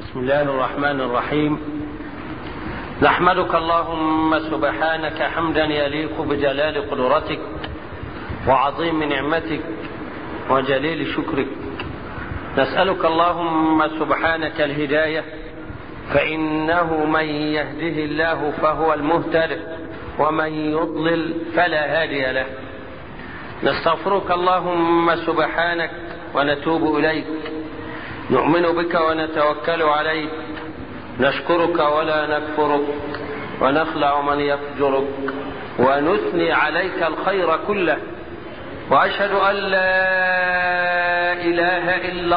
بسم الله الرحمن الرحيم نحمدك اللهم سبحانك حمدا يليق بجلال قدرتك وعظيم نعمتك وجليل شكرك نسألك اللهم سبحانك الهداية فإنه من يهده الله فهو المهتد ومن يضلل فلا هادي له نستغفرك اللهم سبحانك ونتوب إليك نؤمن بك ونتوكل عليك نشكرك ولا نكفرك ونخلع من يفجرك ونثني عليك الخير كله واشهد ان لا اله الا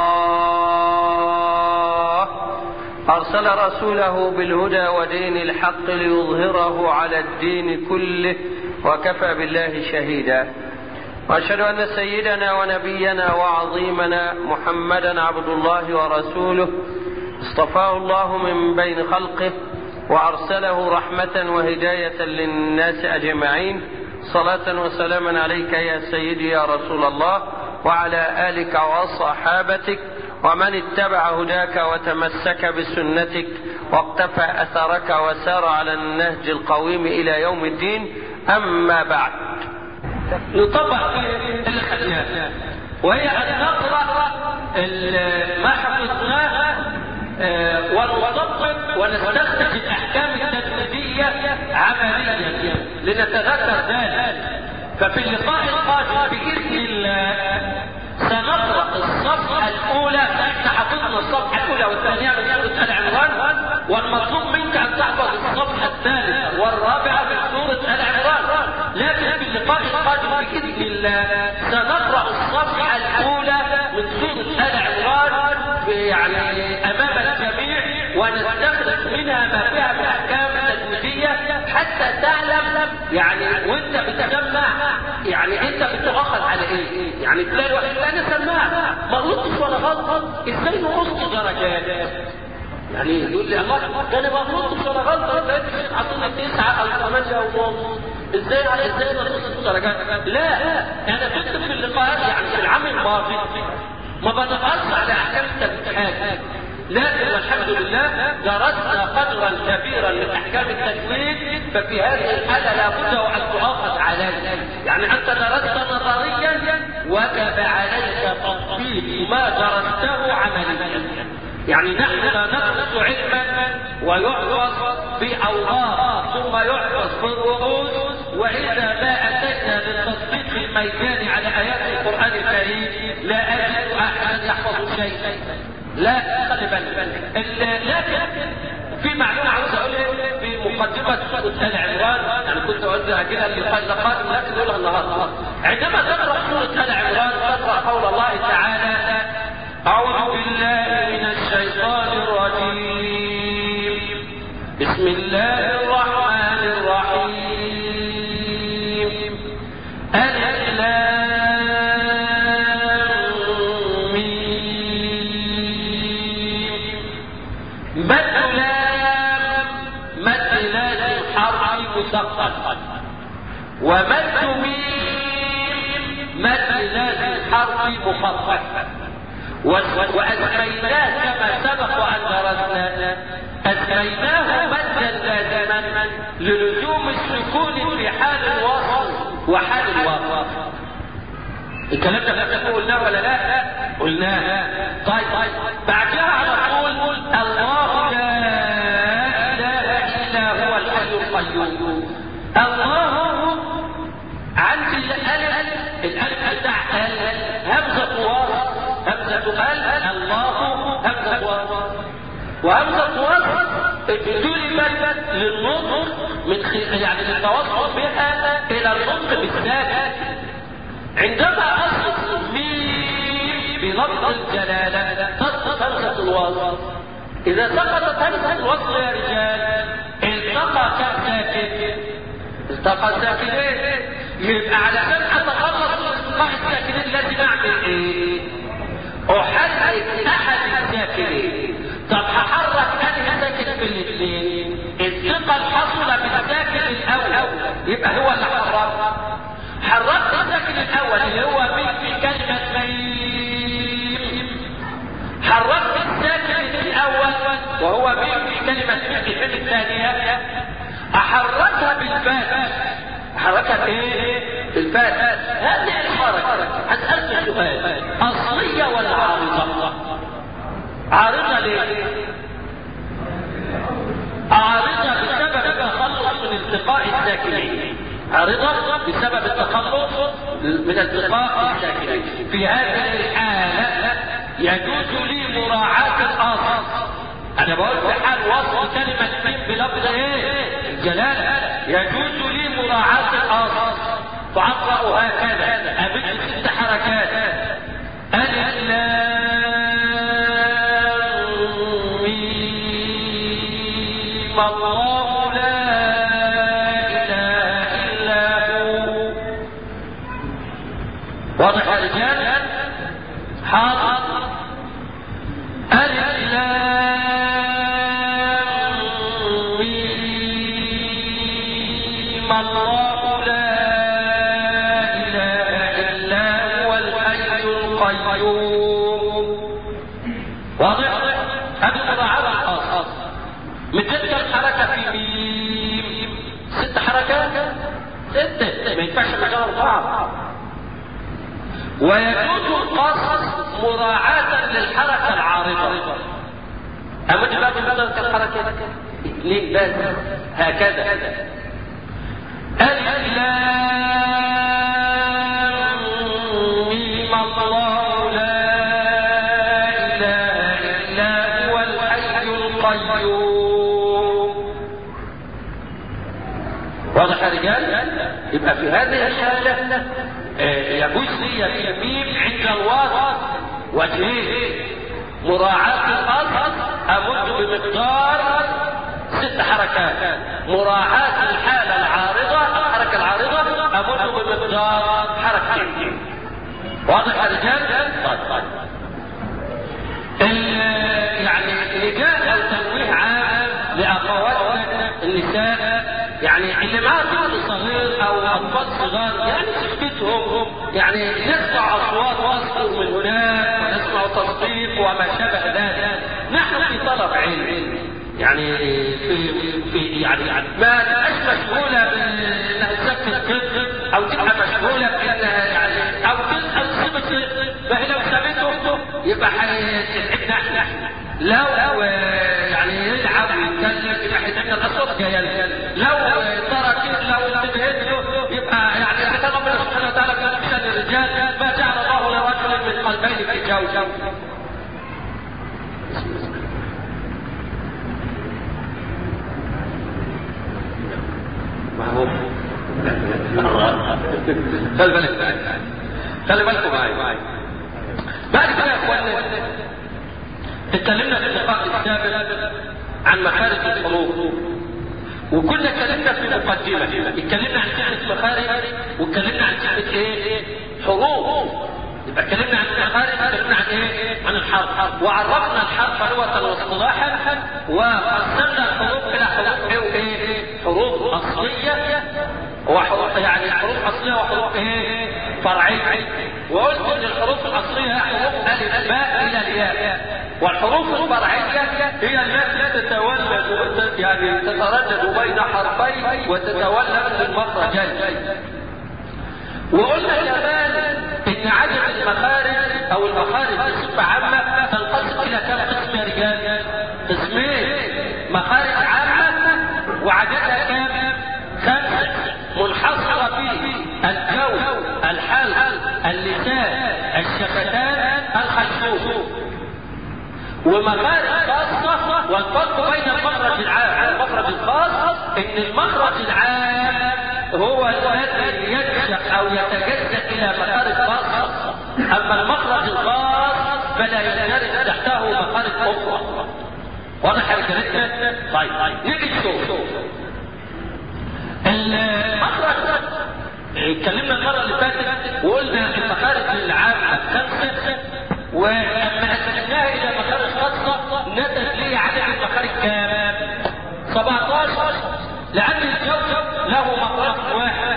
الله ارسل رسوله بالهدى ودين الحق ليظهره على الدين كله وكفى بالله شهيدا واشهد ان سيدنا ونبينا وعظيمنا محمدا عبد الله ورسوله اصطفاه الله من بين خلقه وارسله رحمه وهدايه للناس اجمعين صلاه وسلاما عليك يا سيدي يا رسول الله وعلى الك وصحابتك ومن اتبع هداك وتمسك بسنتك واقتفى اثرك وسار على النهج القويم الى يوم الدين اما بعد نطبق اللي خدناه وهي ان نقرا ما حفظناه ونطبق ونستخرج الاحكام التجريديه عمليا لنتذكر ذلك ففي اللقاء القادم باذن الله سنقرا الصفحه الاولى فاحنا حفظنا الصفحه الاولى والثانيه من سوره ال عمران والمطلوب منك ان تحفظ الصفحه الثالثه والرابعه من سوره ال عمران لكن في اللقاء القادم باذن الله سنقرا الصفحه الاولى من سوره ال عمران يعني امام الجميع ونستخرج منها ما فيها من احكام تجويديه حتى تعلم يعني وانت بتسمع يعني انت بتؤخذ على ايه؟ يعني تلاقي واحد انا سماع ما غلطتش ولا غلط ازاي نقص درجات؟ يعني يقول لي الله ده انا ما غلطتش ولا غلط لقيت الشيخ عطوني تسعه او ثمانيه او ونص ازاي ازاي نقص درجات؟ لا انا كنت في اللقاءات يعني في العام الماضي ما بنقص على احكام التجويد لكن والحمد لله درسنا قدرا كبيرا من احكام التجويد ففي هذه الحاله لابد وان تؤاخذ عليه يعني انت درست نظريا وجب عليك تطبيق ما درسته عمليا يعني نحن لا ندرس علما ويحفظ في اوراق ثم يحفظ في الرؤوس واذا ما اتينا للتطبيق الميداني على ايات القران الكريم لا اجد احدا يحفظ شيئا لا خلي بالك لكن في معلومه عاوز اقولها في مقدمه سوره ال عمران انا كنت اوزع كده اللقاء القادم لكن اقولها النهارده عندما تقرا سوره ال عمران تقرا قول الله تعالى اعوذ بالله من الشيطان الرجيم بسم الله الرحمن الرحيم الف مثقل ومد ميم مد لازم حرف مخفف وأسميناه كما سبق أن درسنا أسميناه مدا لازما للزوم السكون في حال الوصل وحال الوصل الكلام ده فاكر قلناه ولا لا؟ قلناه طيب طيب بعدها على طول الله لا اله الا هو الحي القيوم الله عند الالف الالف بتاع همزه واو همزه ال الله همزه واو وهمزه واو ضربت للنطق من خ... يعني للتوصل بها الى النطق بالذات عندما اصل ميم بلفظ الجلاله تسقط همزه الوصل اذا سقطت همزه الوصل يا رجال التقى كم ساكن التقى ساكنين يبقى علشان اتخلص من التقاء الساكنين لازم اعمل ايه؟ احرك احد الساكنين طب هحرك انهي ساكن في الاثنين الثقل حصل بالساكن الاول يبقى هو اللي حرك حركت الساكن الاول اللي هو من في كلمه ميم حركت الساكن الاول وهو ميم في كلمة الفم الثانية أحركها بالفاء حركة ايه؟ بالفاء هذه الحركة هسألك سؤال أصلية ولا عارضة؟ عارضة ليه؟ عارضة بسبب تخلص من التقاء الساكنين عارضة بسبب التخلص من التقاء الساكنين في هذه الحالة يجوز لي مراعاة الأصل أنا بقول في حال وصف كلمة ميم بلفظ إيه؟ الجلالة يجوز لي مراعاة الأصل فأقرأ هكذا أبد ست حركات ألف الله لا إله إلا هو واضح يا رجال حاضر ألف الله لا إله إلا هو الحي القيوم واضح هذه مضاعفة الخاص من تلك الحركة في ميم ست حركات ستة ما ينفعش مجال أربعة ويجوز القصص مراعاة للحركة العارضة أما بقى من بدل الحركة اثنين بس هكذا ألف ميم الله لا إله إلا هو الحي القيوم واضح يا رجال؟ يبقى في هذه الحالة يجوز لي في ميم عند الوسط وجهين مراعاة الأصل أمد بمقدار ست حركات مراعاة الحالة العارضة الحركة العارضة أمد بمقدار حركتين واضح يا رجال؟ طيب طيب يعني نداء أو تنويه عام لأخواتنا النساء يعني اللي معاه طفل صغير او اطفال صغار يعني سكتهم يعني نسمع اصوات واصدر من هناك ونسمع تصفيق وما شابه ذلك نحن في طلب علم يعني في في يعني ما تبقاش مشغوله بانها تسكت الطفل او تبقى مشغوله بانها يعني او تسال سيب فهي لو سابته يبقى هيتعبنا احنا لو يعني يلعب ويتكلم يبقى هيتعبنا الاصوات جايه لو ترك لو انتبهت له يبقى يعني حتى ربنا سبحانه وتعالى قال في شان الرجال ما جعل الله لرجل من قلبين في جوف خلي بالك خلي بالكم معايا بعد كده يا اخوانا اتكلمنا في اللقاء السابق عن مخارج الحروف وكنا اتكلمنا في مقدمة اتكلمنا عن كلمة مخارج واتكلمنا عن كلمة ايه حروف يبقى اتكلمنا عن المخارج اتكلمنا عن ايه عن الحرف وعرفنا الحرف لغة واصطلاحا وقسمنا الحروف الى حروف ايه وايه حروف اصلية وحروف يعني حروف اصلية وحروف ايه فرعية وقلت ان الحروف الاصلية حروف الف باء الى الياء والحروف الفرعية هي التي تتولد يعني تتردد بين حرفين وتتولد من مخرجين وقلنا كمان ان عدد المخارج او المخارج بصفة عامة تنقسم الى كم قسم يا رجال؟ قسمين مخارج عامة وعددها كام؟ خمسة منحصرة في الجو الحلق اللسان الشفتان الخشوم ومخارج خاصة والفرق بين المخرج العام والمخرج الخاص ان المخرج العام هو الذي ينشأ او يتجزأ الى مخارج خاصة اما المخرج الخاص فلا يندرج تحته مخارج اخرى واضح يا رجالتنا؟ طيب نيجي نشوف المخرج اتكلمنا المرة اللي فاتت وقلنا المخارج العامة خمسة ولما قسمناها الى مخارج خاصة نتج لي عدد المخارج كام؟ 17 لأن الجوجب له مخرج واحد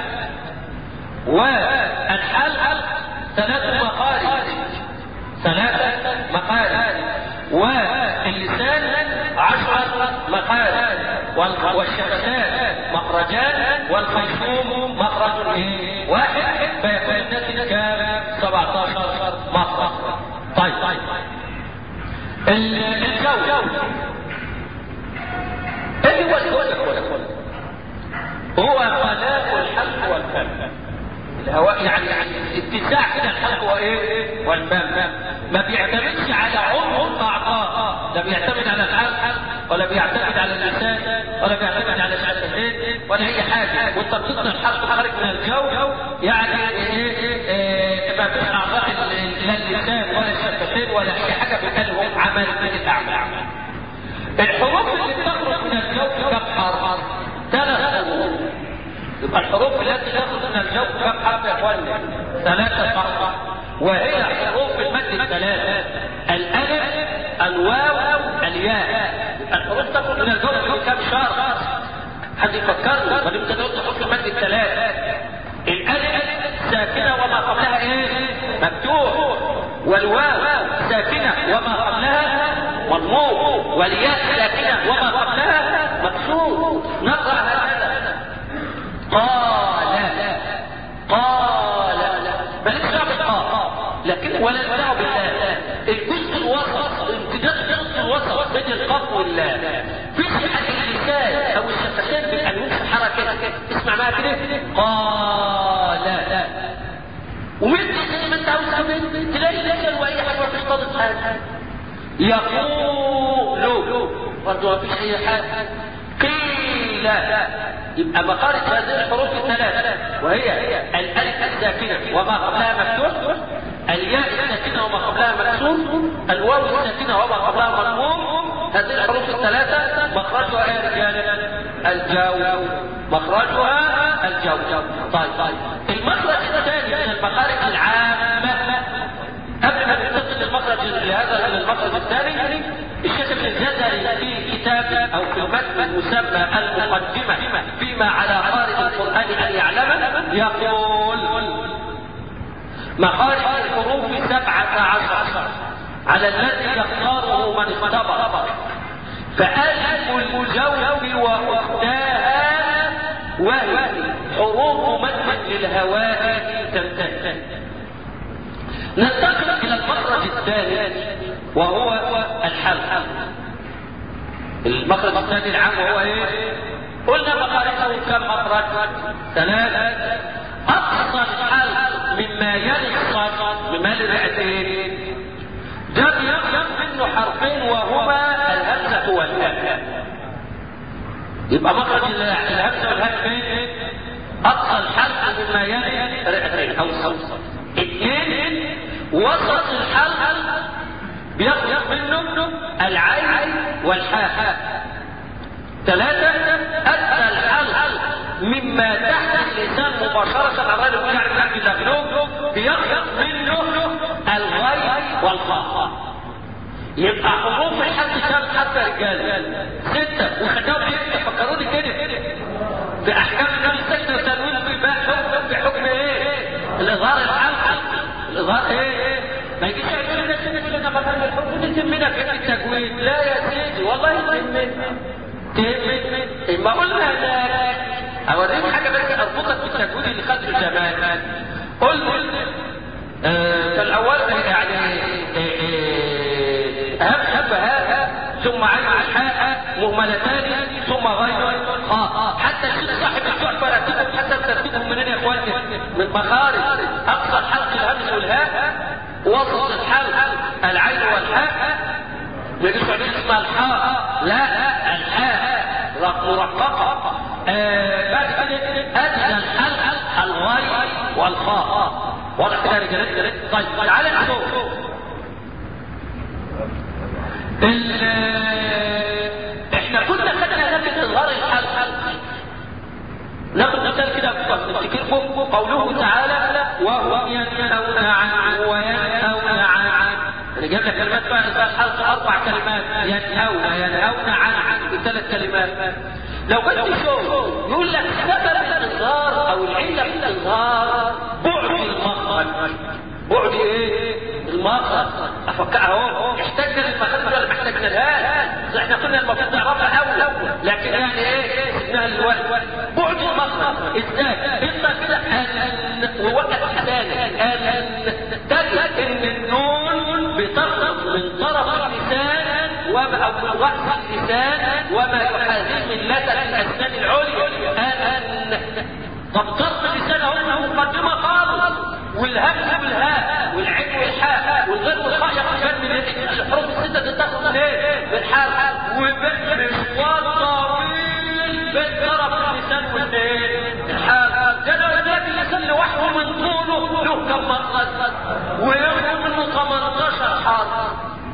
والحلق ثلاث مخارج ثلاثة مخارج واللسان عشر مخارج والشفتان مخرجان والخيشوم مخرج ايه؟ واحد فيكون الناتج كام؟ 17 مخرج طيب طيب الجو ايه هو الجو هو خلاق الحلق والفم الهواء يعني يعني اتساع كده الحلق وايه والفم ما بيعتمدش على عمق الاعضاء لا بيعتمد على الحلق ولا بيعتمد على اللسان ولا بيعتمد على الشفتين ولا اي حاجه وانت بتطلع الحلق خارج من الجو يعني ايه ما فيش اعضاء لا اللسان ولا الشفتين ولا اي حاجه بتلهم عمل من الاعمال الحروف اللي بتخرج من الجو كم حرف ثلاث حروف يبقى الحروف التي تخرج من الجو كم حرف يا اخوانا ثلاثة حرف وهي حروف المد الثلاثة الألف الواو الياء الحروف تخرج من الجو كم شهر حد يفكرني ما انت قلت حروف المد الثلاثة الألف ساكنة وما قبلها ايه مفتوح والواو ساكنة وما قبلها مضموم والياء ساكنة وما قبلها مكسور نقرأ هذا قال قال مالكش دعوه بالقاف لكن ولا دعوه بالله الجزء الوسط امتداد الجزء الوسط بين القاف واللام في اللسان او الشفتين بالانوف حركه اسمع معايا كده قال ومن زي ما انت عاوز تعمل تلاقي لجل واي حاجه ما فيش طالب حاجه يقول برضه ما فيش اي حاجه قيل يبقى مخارج هذه الحروف الثلاثة وهي الألف الساكنة وما قبلها مفتوح الياء الساكنة وما قبلها مكسور الواو الساكنة وما قبلها مضموم هذه الحروف الثلاثة مخرجها يا رجال الجو مخرجها الجو طيب طيب المخرج الثاني من المخارج العامة قبل ما ننتقل للمخرج لهذا المخرج الثاني الشيخ ابن الجزري في كتاب او في المتن المسمى المقدمه فيما على قارئ القران ان يعلم يقول مخارج الحروف سبعة عشر على الذي يختاره من اختبر فألف الجوف وأختاها وهي حروف مد للهواء تنتهي ننتقل الى المخرج الثاني وهو الحلق المخرج الثاني العام وهو ايه قلنا مخارجه كم مخرج ثلاثة اقصى الحلق مما يلي الصدر مما يلي الرئتين ده بيخرج منه حرفين وهما الهمزة والهاء يبقى مخرج الهمزة والهاء فين اقصى الحلق مما يلي الرئتين او الصوصة اثنين وسط الحلق بيخرج منه العين والحاء ثلاثة أدى الحلق مما تحت اللسان مباشرة الرجل يقول يعني تحت اللغلوب بيخرج منه الغي والخاء يبقى حروف الحلق كام حتى رجال ستة وخدوهم ايه فكروني كده في احكام النبي السجن والتنوين في حكم في حكم ايه الاظهار الحلق الاظهار ايه ما يجيش يقول لنا كده يقول لنا مثلا الحكم دي تهمنا في التجويد لا يا سيدي والله تهمني تهمني اما قلنا ذلك اوريك حاجه بس اربطك بالتجويد اللي خدته زمان قلت آه فالاول يعني اهم حبه هذا ثم عين الحاء مهملتان ثم غير خاء حتى الشيخ صاحب التحفه رتبهم حتى ترتيبهم منين يا اخواني من مخارج اقصى الحلق الهمز والهاء وسط الحلق العين والحاء ما يجيش بعدين اسمها الحاء لا الحاء مرققه آه بعد كده ادنى الحلق الغي والخاء واضح كده يا رجاله طيب تعالى نشوف احنا كنا خدنا لكن اظهار الحلق ناخد مثال كده نفتكركم قوله تعالى وهم ينهون عنه وينهون عنه انا جايب لك كلمات بقى اسمها الحلق اربع كلمات ينهون ينهون عنه بثلاث كلمات لو كنت شوف يقول لك سبب الاظهار او العله في الاظهار بعد المخرج بعد ايه؟ المخرج افكر اهو احتاجنا للمخرج ولا ما احتاجنا لهاش احنا السنه المفروض تعرفها اول لكن يعني ايه اسمها الوقت بعد المخرج ازاي انت كده ووقت لسانك تجد ان النون بتخرج من طرف اللسان وما او من راس اللسان وما يحاذيه من لثه الاسنان العليا ان طب طرف اللسان اهو مقدمه خالص والهمز بالهاء والعين والحاء والغين والخاء يخرجان من الحروف السته تتاخد من ايه؟ من الحاء ومشوار طويل بين طرف اللسان والايه؟ الحاء ده لو ده اللسان لوحده من طوله له كم مخرج وياخد منه 18 حرف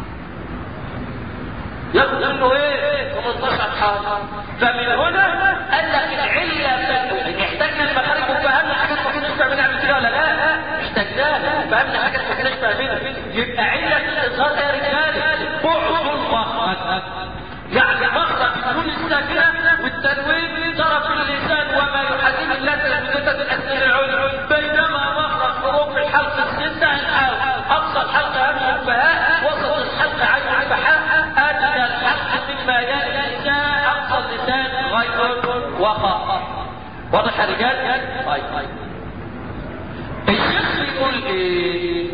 ياخد منه ايه 18 حرف فمن هنا قال لك العله احتاجنا المخارج وفهمنا حاجات ما كناش فاهمينها قبل كده ولا لا احتاجناها فهمنا حاجات ما كناش فاهمينها يبقى عله الاظهار يا رجاله بعد المخرج يعني مخرج النون الساكنه والتنوين طرف اللسان وما يحدد اللسان من الاسنان العليا بينما مخرج حروف الحلق السته الحاء اقصى الحلق همز فهاء وسط الحلق عين فحاء ادنى الحلق مما يلي اللسان اقصى اللسان غير وخاء واضح يا رجال؟ طيب الشيخ بيقول ايه؟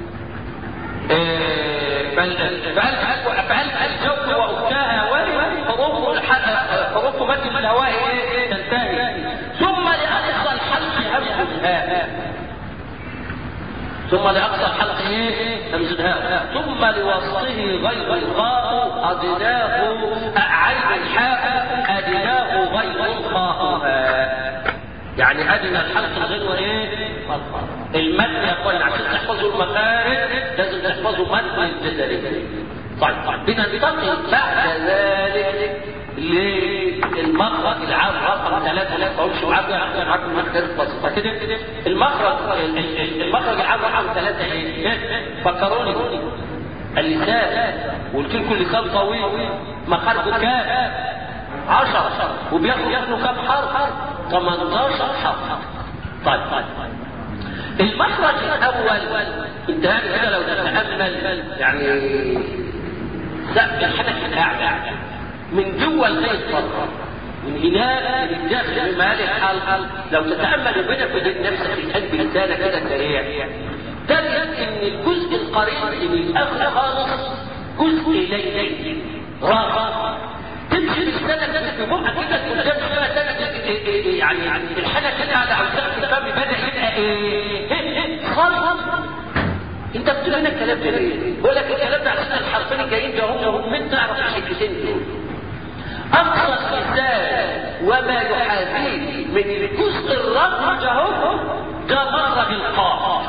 فعل الجو واختها وهي حروف حروف مد الهواء تنتهي ثم لاقصى الحلق همز الهاء ثم لاقصى الحلق ايه؟ همز الهاء ثم لوسطه غير الخاء ادناه عين الحاء ادناه غير الخاء يعني ادنى الحلق الغير ايه؟ المد يا اخوان عشان تحفظوا المخارج لازم تحفظوا مد الجزري طيب بننتقل بعد ذلك للمخرج العام رقم ثلاثة لا تقولش معاك يا معاك المخرج بسيطة كده المخرج المخرج العام رقم ثلاثة ايه؟ فكروني اللسان قلت لكم اللسان طويل مخارجه كام؟ عشرة وبياخدوا ياخدوا كام حرف؟ 18 حرف طيب طيب المخرج الاول انتهى كده لو تتامل يعني سقف الحنك الاعلى من جوه الغيط بره من هنا للداخل بمال الحلقه لو تتامل بينك وبين نفسك الان بلسانك كده سريع تجد ان الجزء القريب من الاخر خالص جزء ليلي راغب تمشي بلسانك في بقك كده قدام شويه تجد يعني الحنك الاعلى او سقف الفم بدا يبقى ايه خالص انت بتقول هنا الكلام ده ليه؟ بقول لك الكلام ده عشان الحرفين الجايين ده هم هم انت تعرف الحكايتين دول. اقصى اللسان وما يحاذيه من الجزء الرقم ده هو ده مخرج القاف.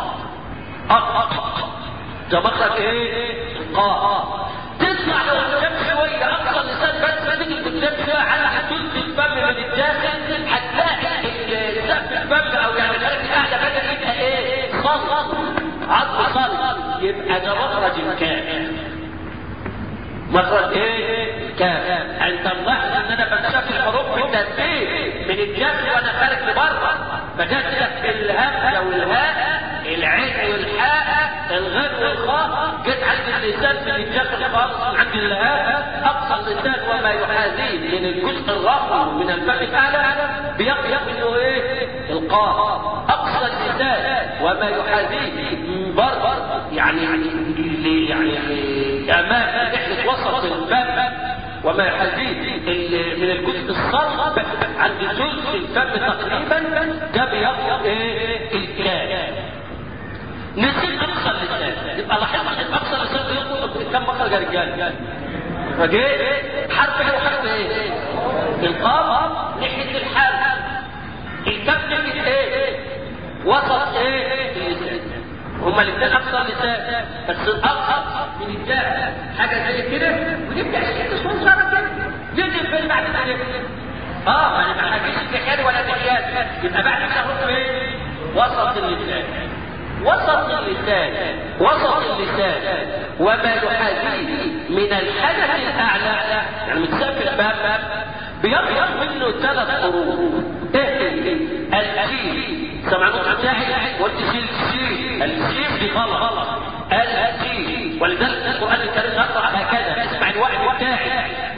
ده مخرج ايه؟ القاف. تطلع لو قدام شويه اقصى اللسان بس تيجي قدام شويه على حدود الفم من الداخل هتلاقي سقف الفم او يعني الخارج الاعلى بدا يبقى ايه؟ صلص عظم صلب يبقى ده مخرج الكاف مخرج ايه الكاف انت ملاحظ ان انا بمسك الحروف بالترتيب من الجنب وانا خارج لبره بدات لك الهمزه والهاء العين والحاء الغين والخاء جيت عند اللسان من الجنب خالص من عند الهاء اقصى اللسان وما يحاذيه من الجزء الرفع من الفم الاعلى بيقي انه ايه القاف اقصى اللسان وما يحاذيه من بر يعني يعني يعني امام ناحيه وسط الفم وما يحاذيه من الجزء الصلب عند ثلث الفم تقريبا ده بيقي ايه الكاف نسيت اقصى اللسان يبقى لاحظت ان اقصى اللسان بيقول كم مخرج يا رجال فجاء حرف ايه وحرف ايه القاف ناحيه الحال الكف ناحيه ايه وسط ايه اللسان هما الاثنين اقصى اللسان بس الاقصى من الجاه حاجه زي كده ونبدا نشد شويه صغيره كده ننزل فين بعد كده اه ما انا ما حكيتش بحياد ولا بحياد يبقى بعد كده احط ايه وسط اللسان وسط اللسان وسط اللسان وما يحاذيه من الحدث الاعلى يعني من سقف الباب بيبيض منه ثلاث حروف ايه الجيم سمع النطق بتاعي قلت شيل الجيم الجيم دي غلط الجيم ولذلك القران الكريم نقرا هكذا اسمع الوعد بتاعي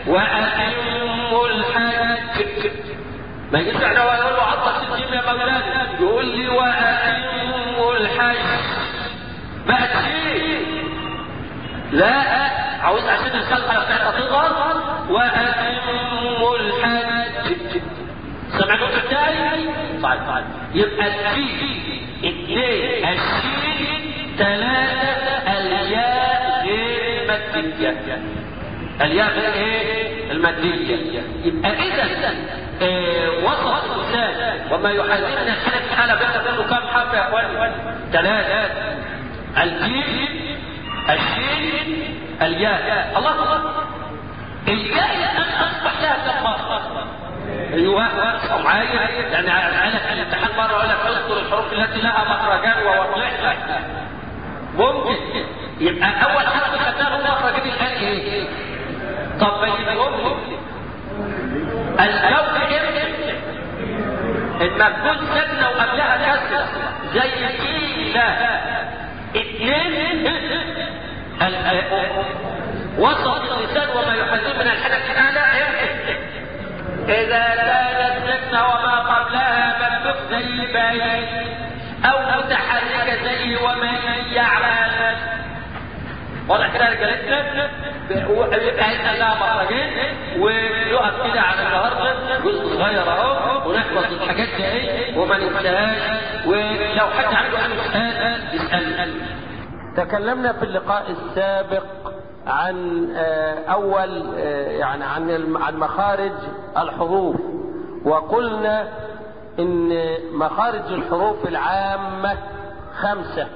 وأتموا الحج ما يجيش احنا ويقول له عطل ستين يا مولانا يقول لي وأتموا الحج بقت شيء لا عاوز عشان الخلقة بتاعتها تظهر وأتموا الحج سمعتوا التالي؟ طيب طيب يبقى الفي اثنين الشين ثلاثة الياء غير المادية الياء غير ايه؟ المادية يبقى إذا آه وصف الإنسان وما يحاسبنا الحالة الحالة بينه كم حرف يا أخوان؟ ثلاثة الجيم الشين الياء الله الله الياء الآن أصبح لها كم مرة؟ ايوه معايا يعني انا في الامتحان مره اقول لك اذكر الحروف التي لها مخرجان ووضحها ممكن يبقى اول حرف خدناه هو مخرجين الان ايه؟ طب بينهم لي الجوف امتى؟ المفعول سكنه وقبلها كسر زي كيلا اثنين وسط اللسان وما يحذر من الحدث الاعلى إذا كانت سكنة وما قبلها مكتوب زي باين أو متحركة زي ومن يعمل واضح كده يا رجالتنا يبقى هيبقى لها مخرجين ونقف كده على النهارده جزء صغير اهو ونحفظ الحاجات دي ايه وما ننساهاش ولو حد عنده اي سؤال يسال تكلمنا في اللقاء السابق عن اول يعني عن عن مخارج الحروف وقلنا ان مخارج الحروف العامه خمسه